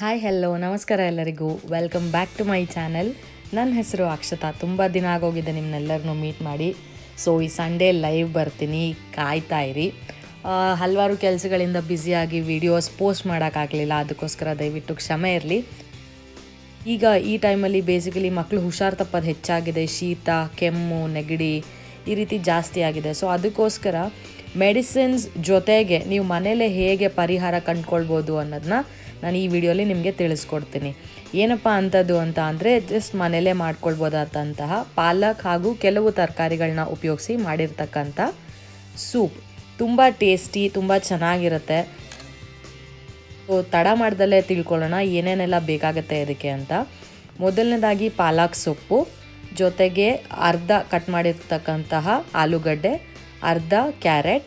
hi hello ನಮಸ್ಕಾರ ಎಲ್ಲರಿಗೂ welcome back to my channel ನನ್ನ ಹೆಸರು ಅಕ್ಷತಾ ತುಂಬ ದಿನ ಆಗೋಗಿದೆ ನಿಮ್ಮನ್ನೆಲ್ಲರನ್ನೂ ಮೀಟ್ ಮಾಡಿ ಸೊ ಈ ಸಂಡೇ ಲೈವ್ ಬರ್ತೀನಿ ಕಾಯ್ತಾ ಇರಿ ಆ, ಹಲವಾರು ಕೆಲಸಗಳಿಂದ ಬ್ಯುಸಿಯಾಗಿ ವಿಡಿಯೋಸ್ ಪೋಸ್ಟ್ ಮಾಡೋಕ್ಕಾಗಲಿಲ್ಲ ಅದಕ್ಕೋಸ್ಕರ ದಯವಿಟ್ಟು ಕ್ಷಮೆ ಇರಲಿ ಈಗ ಈ ಟೈಮಲ್ಲಿ ಬೇಸಿಕಲಿ ಮಕ್ಕಳು ಹುಷಾರು ತಪ್ಪೋದು ಹೆಚ್ಚಾಗಿದೆ ಶೀತ ಕೆಮ್ಮು ನೆಗಡಿ ಈ ರೀತಿ ಜಾಸ್ತಿ ಆಗಿದೆ ಸೊ ಅದಕ್ಕೋಸ್ಕರ ಮೆಡಿಸಿನ್ಸ್ ಜೊತೆಗೆ ನೀವು ಮನೇಲೇ ಹೇಗೆ ಪರಿಹಾರ ಕಂಡ್ಕೊಳ್ಬೋದು ಅನ್ನೋದನ್ನ ನಾನು ಈ ವಿಡಿಯೋಲಿ ನಿಮಗೆ ತಿಳಿಸ್ಕೊಡ್ತೀನಿ ಏನಪ್ಪ ಅಂಥದ್ದು ಅಂತ ಅಂದರೆ ಜಸ್ಟ್ ಮನೇಲೇ ಮಾಡ್ಕೊಳ್ಬೋದಾದಂತಹ ಪಾಲಕ್ ಹಾಗೂ ಕೆಲವು ತರಕಾರಿಗಳನ್ನ ಉಪಯೋಗಿಸಿ ಮಾಡಿರ್ತಕ್ಕಂಥ ಸೂಪ್ ತುಂಬ ಟೇಸ್ಟಿ ತುಂಬ ಚೆನ್ನಾಗಿರುತ್ತೆ ಸೊ ತಡ ಮಾಡ್ದಲ್ಲೇ ತಿಳ್ಕೊಳ್ಳೋಣ ಏನೇನೆಲ್ಲ ಬೇಕಾಗುತ್ತೆ ಇದಕ್ಕೆ ಅಂತ ಮೊದಲನೇದಾಗಿ ಪಾಲಕ್ ಸೊಪ್ಪು ಜೊತೆಗೆ ಅರ್ಧ ಕಟ್ ಮಾಡಿರ್ತಕ್ಕಂತಹ ಆಲೂಗಡ್ಡೆ ಅರ್ಧ ಕ್ಯಾರೆಟ್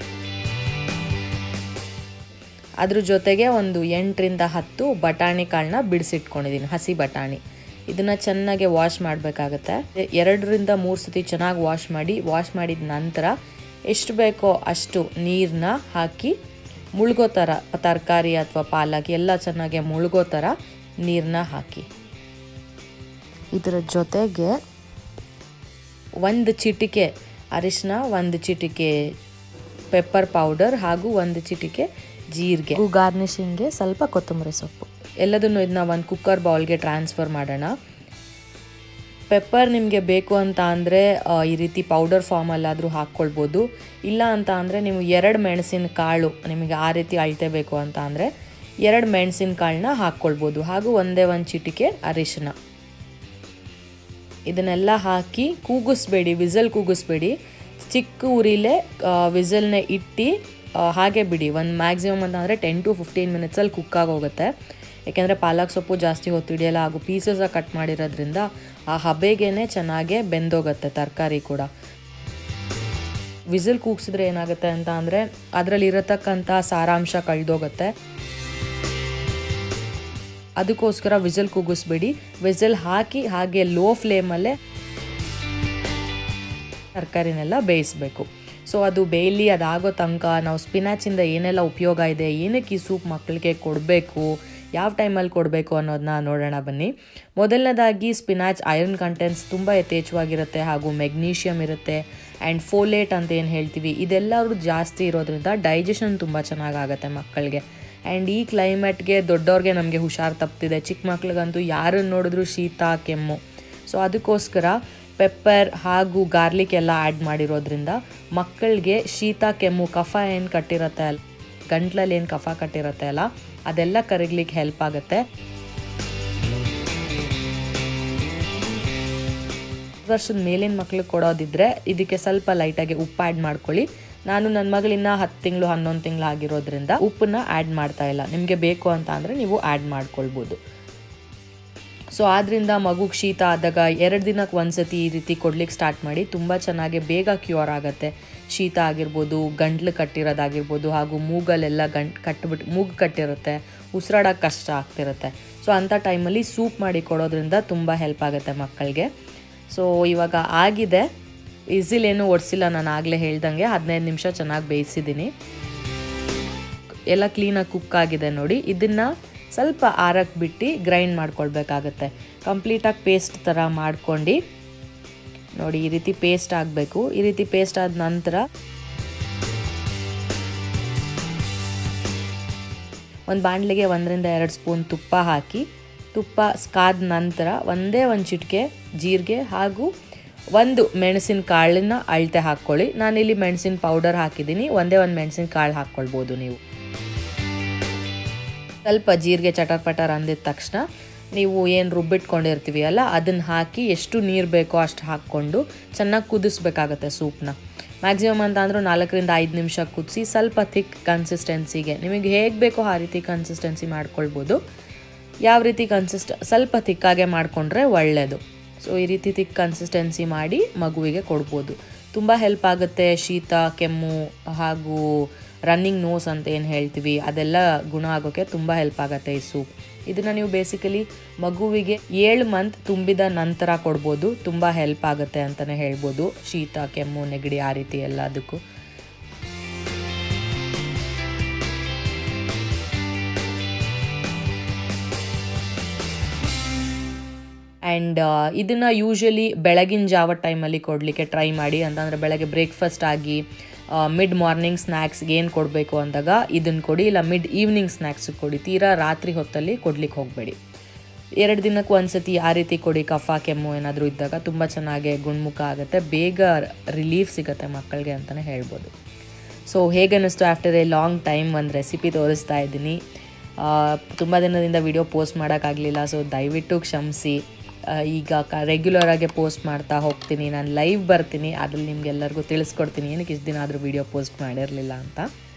ಅದ್ರ ಜೊತೆಗೆ ಒಂದು ಎಂಟರಿಂದ ಹತ್ತು ಬಟಾಣಿ ಕಾಳನ್ನ ಬಿಡಿಸಿಟ್ಕೊಂಡಿದ್ದೀನಿ ಹಸಿ ಬಟಾಣಿ ಇದನ್ನು ಚೆನ್ನಾಗಿ ವಾಶ್ ಮಾಡಬೇಕಾಗತ್ತೆ ಎರಡರಿಂದ ಮೂರು ಸತಿ ಚೆನ್ನಾಗಿ ವಾಶ್ ಮಾಡಿ ವಾಶ್ ಮಾಡಿದ ನಂತರ ಎಷ್ಟು ಬೇಕೋ ಅಷ್ಟು ನೀರನ್ನ ಹಾಕಿ ಮುಳುಗೋ ಥರ ತರಕಾರಿ ಅಥವಾ ಪಾಲಕ್ ಎಲ್ಲ ಚೆನ್ನಾಗಿ ಮುಳುಗೋ ಥರ ನೀರನ್ನ ಹಾಕಿ ಇದರ ಜೊತೆಗೆ ಒಂದು ಚಿಟಿಕೆ ಅರಿಶಿನ ಒಂದು ಚಿಟಿಕೆ ಪೆಪ್ಪರ್ ಪೌಡರ್ ಹಾಗೂ ಒಂದು ಚಿಟಿಕೆ ಜೀರಿಗೆ ಗಾರ್ನಿಷಿಂಗ್ಗೆ ಸ್ವಲ್ಪ ಕೊತ್ತಂಬರಿ ಸೊಪ್ಪು ಎಲ್ಲದನ್ನು ಇದನ್ನ ಒಂದು ಕುಕ್ಕರ್ ಬೌಲ್ಗೆ ಟ್ರಾನ್ಸ್ಫರ್ ಮಾಡೋಣ ಪೆಪ್ಪರ್ ನಿಮಗೆ ಬೇಕು ಅಂತ ಅಂದರೆ ಈ ರೀತಿ ಪೌಡರ್ ಫಾರ್ಮಲ್ಲಾದರೂ ಹಾಕ್ಕೊಳ್ಬೋದು ಇಲ್ಲ ಅಂತ ಅಂದರೆ ನೀವು ಎರಡು ಮೆಣಸಿನ ಕಾಳು ನಿಮಗೆ ಆ ರೀತಿ ಅಳತೆ ಬೇಕು ಅಂತ ಅಂದರೆ ಎರಡು ಮೆಣಸಿನ ಕಾಳನ್ನ ಹಾಕ್ಕೊಳ್ಬೋದು ಹಾಗೂ ಒಂದೇ ಒಂದು ಚಿಟಿಕೆ ಅರಿಶಿನ ಇದನ್ನೆಲ್ಲ ಹಾಕಿ ಕೂಗಿಸ್ಬೇಡಿ ವಿಸಲ್ ಕೂಗಿಸ್ಬೇಡಿ ಚಿಕ್ಕ ಉರಿಲೇ ವಿಸಲ್ನ ಇಟ್ಟು ಆ, ಹಾಗೆ ಬಿಡಿ ಒಂದು ಮ್ಯಾಕ್ಸಿಮಮ್ ಅಂತ ಅಂದರೆ ಟೆನ್ ಟು ಫಿಫ್ಟೀನ್ ಮಿನಿಟ್ಸಲ್ಲಿ ಕುಕ್ ಆಗೋಗುತ್ತೆ ಯಾಕೆಂದರೆ ಪಾಲಕ್ ಸೊಪ್ಪು ಜಾಸ್ತಿ ಹೊತ್ತು ಹಿಡಿಯಲ್ಲ ಹಾಗೂ ಪೀಸಸಾಗಿ ಕಟ್ ಮಾಡಿರೋದ್ರಿಂದ ಆ ಹಬೆಗೇನೆ ಚೆನ್ನಾಗೆ ಬೆಂದೋಗುತ್ತೆ ತರಕಾರಿ ಕೂಡ ವಿಸಿಲ್ ಕೂಗ್ಸಿದ್ರೆ ಏನಾಗುತ್ತೆ ಅಂತ ಅಂದರೆ ಅದರಲ್ಲಿ ಇರತಕ್ಕಂಥ ಸಾರಾಂಶ ಕಳೆದೋಗುತ್ತೆ ಅದಕ್ಕೋಸ್ಕರ ವಿಸಿಲ್ ಕೂಗಿಸ್ಬೇಡಿ ವಿಸಿಲ್ ಹಾಕಿ ಹಾಗೆ ಲೋ ಫ್ಲೇಮಲ್ಲೇ ತರಕಾರಿನೆಲ್ಲ ಬೇಯಿಸಬೇಕು ಸೊ ಅದು ಬೇಯಲಿ ಅದಾಗೋ ತನಕ ನಾವು ಸ್ಪಿನಾಚಿಂದ ಏನೆಲ್ಲ ಉಪಯೋಗ ಇದೆ ಏನಕ್ಕೆ ಈ ಸೂಪ್ ಮಕ್ಕಳಿಗೆ ಕೊಡಬೇಕು ಯಾವ ಟೈಮಲ್ಲಿ ಕೊಡಬೇಕು ಅನ್ನೋದನ್ನ ನೋಡೋಣ ಬನ್ನಿ ಮೊದಲನೇದಾಗಿ ಸ್ಪಿನಾಚ್ ಐರನ್ ಕಂಟೆಂಟ್ಸ್ ತುಂಬ ಯಥೇಚ್ಛವಾಗಿರುತ್ತೆ ಹಾಗೂ ಮೆಗ್ನೀಷಿಯಮ್ ಇರುತ್ತೆ ಆ್ಯಂಡ್ ಫೋಲೇಟ್ ಅಂತ ಏನು ಹೇಳ್ತೀವಿ ಇದೆಲ್ಲರೂ ಜಾಸ್ತಿ ಇರೋದ್ರಿಂದ ಡೈಜೆಷನ್ ತುಂಬ ಚೆನ್ನಾಗಾಗುತ್ತೆ ಮಕ್ಕಳಿಗೆ ಆ್ಯಂಡ್ ಈ ಕ್ಲೈಮೇಟ್ಗೆ ದೊಡ್ಡವ್ರಿಗೆ ನಮಗೆ ಹುಷಾರು ತಪ್ತಿದೆ ಚಿಕ್ಕ ಮಕ್ಳಿಗಂತೂ ಯಾರನ್ನು ನೋಡಿದ್ರು ಶೀತ ಕೆಮ್ಮು ಸೊ ಅದಕ್ಕೋಸ್ಕರ ಪೆಪ್ಪರ್ ಹಾಗೂ ಗಾರ್ಲಿಕ್ ಎಲ್ಲ ಆ್ಯಡ್ ಮಾಡಿರೋದ್ರಿಂದ ಮಕ್ಕಳಿಗೆ ಶೀತ ಕೆಮ್ಮು ಕಫ ಏನು ಕಟ್ಟಿರುತ್ತೆ ಅಲ್ಲ ಗಂಟ್ಲಲ್ಲಿ ಏನು ಕಫ ಕಟ್ಟಿರುತ್ತೆ ಅಲ್ಲ ಅದೆಲ್ಲ ಕರಗ್ಲಿಕ್ಕೆ ಹೆಲ್ಪ್ ಆಗುತ್ತೆ ವರ್ಷದ ಮೇಲಿನ ಮಕ್ಳಿಗೆ ಕೊಡೋದಿದ್ರೆ ಇದಕ್ಕೆ ಸ್ವಲ್ಪ ಲೈಟಾಗಿ ಉಪ್ಪು ಆ್ಯಡ್ ಮಾಡ್ಕೊಳ್ಳಿ ನಾನು ನನ್ನ ಮಗಳಿನ್ನ ಹತ್ತು ತಿಂಗಳು ಹನ್ನೊಂದು ತಿಂಗಳು ಆಗಿರೋದ್ರಿಂದ ಉಪ್ಪನ್ನ ಆ್ಯಡ್ ಮಾಡ್ತಾ ಇಲ್ಲ ನಿಮಗೆ ಬೇಕು ಅಂತ ಅಂದರೆ ನೀವು ಆ್ಯಡ್ ಮಾಡ್ಕೊಳ್ಬೋದು ಸೊ ಆದ್ದರಿಂದ ಮಗುಗೆ ಶೀತ ಆದಾಗ ಎರಡು ದಿನಕ್ಕೆ ಒಂದ್ಸತಿ ಈ ರೀತಿ ಕೊಡ್ಲಿಕ್ಕೆ ಸ್ಟಾರ್ಟ್ ಮಾಡಿ ತುಂಬ ಚೆನ್ನಾಗಿ ಬೇಗ ಕ್ಯೂರ್ ಆಗುತ್ತೆ ಶೀತ ಆಗಿರ್ಬೋದು ಗಂಟ್ಲು ಕಟ್ಟಿರೋದಾಗಿರ್ಬೋದು ಹಾಗೂ ಮೂಗಲ್ಲೆಲ್ಲ ಗಂಟ್ ಕಟ್ಬಿಟ್ಟು ಮೂಗು ಕಟ್ಟಿರುತ್ತೆ ಉಸಿರಾಡೋಕೆ ಕಷ್ಟ ಆಗ್ತಿರುತ್ತೆ ಸೊ ಅಂಥ ಟೈಮಲ್ಲಿ ಸೂಪ್ ಮಾಡಿ ಕೊಡೋದ್ರಿಂದ ತುಂಬ ಹೆಲ್ಪ್ ಆಗುತ್ತೆ ಮಕ್ಕಳಿಗೆ ಸೊ ಇವಾಗ ಆಗಿದೆ ಇಸಿಲ್ ಏನೂ ಒಡಿಸಿಲ್ಲ ನಾನು ಆಗಲೇ ಹೇಳ್ದಂಗೆ ಹದಿನೈದು ನಿಮಿಷ ಚೆನ್ನಾಗಿ ಬೇಯಿಸಿದ್ದೀನಿ ಎಲ್ಲ ಕ್ಲೀನಾಗಿ ಕುಕ್ ಆಗಿದೆ ನೋಡಿ ಇದನ್ನು ಸ್ವಲ್ಪ ಆರಕ್ಕೆ ಬಿಟ್ಟು ಗ್ರೈಂಡ್ ಮಾಡ್ಕೊಳ್ಬೇಕಾಗತ್ತೆ ಕಂಪ್ಲೀಟಾಗಿ ಪೇಸ್ಟ್ ಥರ ಮಾಡ್ಕೊಂಡು ನೋಡಿ ಈ ರೀತಿ ಪೇಸ್ಟ್ ಆಗಬೇಕು ಈ ರೀತಿ ಪೇಸ್ಟ್ ಆದ ನಂತರ ಒಂದು ಬಾಣಲಿಗೆ ಒಂದರಿಂದ ಎರಡು ಸ್ಪೂನ್ ತುಪ್ಪ ಹಾಕಿ ತುಪ್ಪ ಕಾದ ನಂತರ ಒಂದೇ ಒಂದು ಚಿಟಿಕೆ ಜೀರಿಗೆ ಹಾಗೂ ಒಂದು ಮೆಣಸಿನ ಕಾಳನ್ನ ಅಳತೆ ಹಾಕ್ಕೊಳ್ಳಿ ನಾನಿಲ್ಲಿ ಮೆಣಸಿನ ಪೌಡರ್ ಹಾಕಿದ್ದೀನಿ ಒಂದೇ ಒಂದು ಮೆಣಸಿನ ಕಾಳು ಹಾಕ್ಕೊಳ್ಬೋದು ನೀವು ಸ್ವಲ್ಪ ಜೀರಿಗೆ ಚಟರ್ ಪಟರ್ ಅಂದಿದ ತಕ್ಷಣ ನೀವು ಏನು ರುಬ್ಬಿಟ್ಕೊಂಡಿರ್ತೀವಿ ಅಲ್ಲ ಅದನ್ನು ಹಾಕಿ ಎಷ್ಟು ನೀರು ಬೇಕೋ ಅಷ್ಟು ಹಾಕ್ಕೊಂಡು ಚೆನ್ನಾಗಿ ಕುದಿಸ್ಬೇಕಾಗತ್ತೆ ಸೂಪ್ನ ಮ್ಯಾಕ್ಸಿಮಮ್ ಅಂತ ಅಂದರೂ ನಾಲ್ಕರಿಂದ ಐದು ನಿಮಿಷ ಕುದಿಸಿ ಸ್ವಲ್ಪ ಥಿಕ್ ಕನ್ಸಿಸ್ಟೆನ್ಸಿಗೆ ನಿಮಗೆ ಹೇಗೆ ಬೇಕೋ ಆ ರೀತಿ ಕನ್ಸಿಸ್ಟೆನ್ಸಿ ಮಾಡ್ಕೊಳ್ಬೋದು ಯಾವ ರೀತಿ ಕನ್ಸಿಸ್ಟ್ ಸ್ವಲ್ಪ ಥಿಕ್ಕಾಗೆ ಮಾಡಿಕೊಂಡ್ರೆ ಒಳ್ಳೆಯದು ಸೊ ಈ ರೀತಿ ಥಿಕ್ ಕನ್ಸಿಸ್ಟೆನ್ಸಿ ಮಾಡಿ ಮಗುವಿಗೆ ಕೊಡ್ಬೋದು ತುಂಬ ಹೆಲ್ಪ್ ಆಗುತ್ತೆ ಶೀತ ಕೆಮ್ಮು ಹಾಗೂ ರನ್ನಿಂಗ್ ನೋಸ್ ಅಂತ ಏನು ಹೇಳ್ತೀವಿ ಅದೆಲ್ಲ ಗುಣ ಆಗೋಕ್ಕೆ ತುಂಬ ಹೆಲ್ಪ್ ಆಗುತ್ತೆ ಈ ಸೂಪ್ ಇದನ್ನು ನೀವು ಬೇಸಿಕಲಿ ಮಗುವಿಗೆ ಏಳು ಮಂತ್ ತುಂಬಿದ ನಂತರ ಕೊಡ್ಬೋದು ತುಂಬ ಹೆಲ್ಪ್ ಆಗುತ್ತೆ ಅಂತಲೇ ಹೇಳ್ಬೋದು ಶೀತ ಕೆಮ್ಮು ನೆಗಡಿ ಆ ರೀತಿ ಎಲ್ಲದಕ್ಕೂ ಆ್ಯಂಡ್ ಇದನ್ನು ಯೂಶ್ವಲಿ ಬೆಳಗಿನ ಜಾವ ಟೈಮಲ್ಲಿ ಕೊಡಲಿಕ್ಕೆ ಟ್ರೈ ಮಾಡಿ ಅಂತಂದರೆ ಬೆಳಗ್ಗೆ ಬ್ರೇಕ್ಫಾಸ್ಟ್ ಆಗಿ ಮಿಡ್ ಮಾರ್ನಿಂಗ್ ಸ್ನ್ಯಾಕ್ಸ್ಗೆ ಏನು ಕೊಡಬೇಕು ಅಂದಾಗ ಇದನ್ನು ಕೊಡಿ ಇಲ್ಲ ಮಿಡ್ ಈವ್ನಿಂಗ್ ಸ್ನ್ಯಾಕ್ಸಿಗೆ ಕೊಡಿ ತೀರಾ ರಾತ್ರಿ ಹೊತ್ತಲ್ಲಿ ಕೊಡ್ಲಿಕ್ಕೆ ಹೋಗಬೇಡಿ ಎರಡು ದಿನಕ್ಕೆ ಒಂದ್ಸತಿ ಆ ರೀತಿ ಕೊಡಿ ಕಫ ಕೆಮ್ಮು ಏನಾದರೂ ಇದ್ದಾಗ ತುಂಬ ಚೆನ್ನಾಗಿ ಗುಣಮುಖ ಆಗುತ್ತೆ ಬೇಗ ರಿಲೀಫ್ ಸಿಗುತ್ತೆ ಮಕ್ಕಳಿಗೆ ಅಂತಲೇ ಹೇಳ್ಬೋದು ಸೊ ಹೇಗೆ ಅನ್ನಿಸ್ತು ಆಫ್ಟರ್ ಎ ಲಾಂಗ್ ಟೈಮ್ ಒಂದು ರೆಸಿಪಿ ತೋರಿಸ್ತಾ ಇದ್ದೀನಿ ತುಂಬ ದಿನದಿಂದ ವಿಡಿಯೋ ಪೋಸ್ಟ್ ಮಾಡೋಕ್ಕಾಗಲಿಲ್ಲ ಸೊ ದಯವಿಟ್ಟು ಕ್ಷಮಿಸಿ ಈಗ ಕ ರೆಗ್ಯುಲರಾಗೆ ಪೋಸ್ಟ್ ಮಾಡ್ತಾ ಹೋಗ್ತೀನಿ ನಾನು ಲೈವ್ ಬರ್ತೀನಿ ಅದ್ರಲ್ಲಿ ನಿಮ್ಗೆಲ್ಲರಿಗೂ ತಿಳಿಸ್ಕೊಡ್ತೀನಿ ಏನಕ್ಕೆ ಇಷ್ಟು ದಿನ ಆದರೂ ವಿಡಿಯೋ ಪೋಸ್ಟ್ ಮಾಡಿರಲಿಲ್ಲ ಅಂತ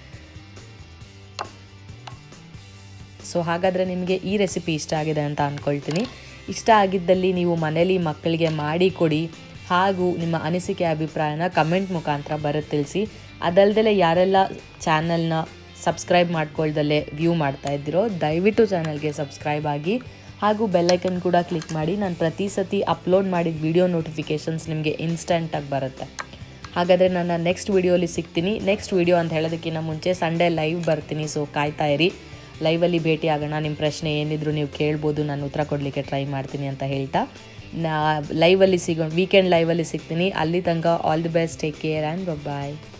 ಸೊ ಹಾಗಾದರೆ ನಿಮಗೆ ಈ ರೆಸಿಪಿ ಇಷ್ಟ ಆಗಿದೆ ಅಂತ ಅಂದ್ಕೊಳ್ತೀನಿ ಇಷ್ಟ ಆಗಿದ್ದಲ್ಲಿ ನೀವು ಮನೇಲಿ ಮಕ್ಕಳಿಗೆ ಮಾಡಿ ಕೊಡಿ ಹಾಗೂ ನಿಮ್ಮ ಅನಿಸಿಕೆ ಅಭಿಪ್ರಾಯನ ಕಮೆಂಟ್ ಮುಖಾಂತರ ಬರೋದು ತಿಳಿಸಿ ಅದಲ್ಲದೆ ಯಾರೆಲ್ಲ ಚಾನಲ್ನ ಸಬ್ಸ್ಕ್ರೈಬ್ ಮಾಡ್ಕೊಳ್ದಲ್ಲೇ ವ್ಯೂ ಮಾಡ್ತಾ ಇದ್ದೀರೋ ದಯವಿಟ್ಟು ಚಾನಲ್ಗೆ ಸಬ್ಸ್ಕ್ರೈಬ್ ಆಗಿ ಹಾಗೂ ಬೆಲ್ಲೈಕನ್ ಕೂಡ ಕ್ಲಿಕ್ ಮಾಡಿ ನಾನು ಪ್ರತಿ ಸತಿ ಅಪ್ಲೋಡ್ ಮಾಡಿದ ವಿಡಿಯೋ ನೋಟಿಫಿಕೇಷನ್ಸ್ ನಿಮಗೆ ಇನ್ಸ್ಟಂಟಾಗಿ ಬರುತ್ತೆ ಹಾಗಾದರೆ ನನ್ನ ನೆಕ್ಸ್ಟ್ ವಿಡಿಯೋಲಿ ಸಿಗ್ತೀನಿ ನೆಕ್ಸ್ಟ್ ವಿಡಿಯೋ ಅಂತ ಹೇಳೋದಕ್ಕಿಂತ ಮುಂಚೆ ಸಂಡೇ ಲೈವ್ ಬರ್ತೀನಿ ಸೊ ಕಾಯ್ತಾ ಇರಿ ಲೈವಲ್ಲಿ ಭೇಟಿ ಆಗೋಣ ನಿಮ್ಮ ಪ್ರಶ್ನೆ ಏನಿದ್ರು ನೀವು ಕೇಳ್ಬೋದು ನಾನು ಉತ್ತರ ಕೊಡಲಿಕ್ಕೆ ಟ್ರೈ ಮಾಡ್ತೀನಿ ಅಂತ ಹೇಳ್ತಾ ನಾ ಲೈವಲ್ಲಿ ಸಿಗೋ ವೀಕೆಂಡ್ ಲೈವಲ್ಲಿ ಸಿಗ್ತೀನಿ ಅಲ್ಲಿ ತನಕ all the best take care and bye